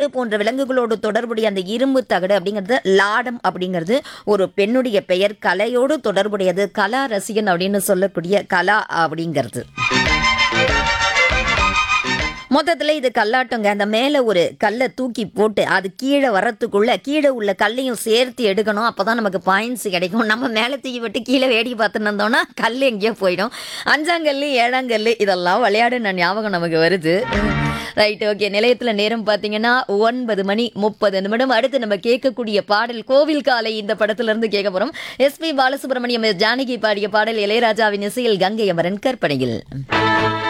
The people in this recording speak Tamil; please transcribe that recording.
போன்ற விலங்குகளோடு தொடர்புடைய அந்த இரும்பு தகடு அப்படிங்கிறது லாடம் அப்படிங்கிறது ஒரு பெண்ணுடைய பெயர் கலையோடு தொடர்புடையது கலா ரசிகன் அப்படின்னு சொல்லக்கூடிய கலா அப்படிங்கிறது மொத்தத்தில் இது கல்லாட்டங்க அந்த மேலே ஒரு கல்லை தூக்கி போட்டு அது கீழே வரத்துக்குள்ள கீழே உள்ள கல்லையும் சேர்த்து எடுக்கணும் அப்போ தான் நமக்கு பாயிண்ட்ஸ் கிடைக்கும் நம்ம மேலே தூக்கி விட்டு கீழே வேடி பார்த்துன்னு இருந்தோம்னா கல் எங்கேயோ போயிடும் அஞ்சாங்கல் ஏழாங்கல் இதெல்லாம் விளையாடுன ஞாபகம் நமக்கு வருது ரைட் ஓகே நிலையத்தில் நேரம் பார்த்தீங்கன்னா ஒன்பது மணி முப்பது நிமிடம் அடுத்து நம்ம கேட்கக்கூடிய பாடல் கோவில் காலை இந்த படத்துல இருந்து கேட்க போகிறோம் எஸ்பி பாலசுப்ரமணியம் ஜானகி பாடிய பாடல் இளையராஜாவின் இசையில் கங்கை அமரன் கற்பனையில்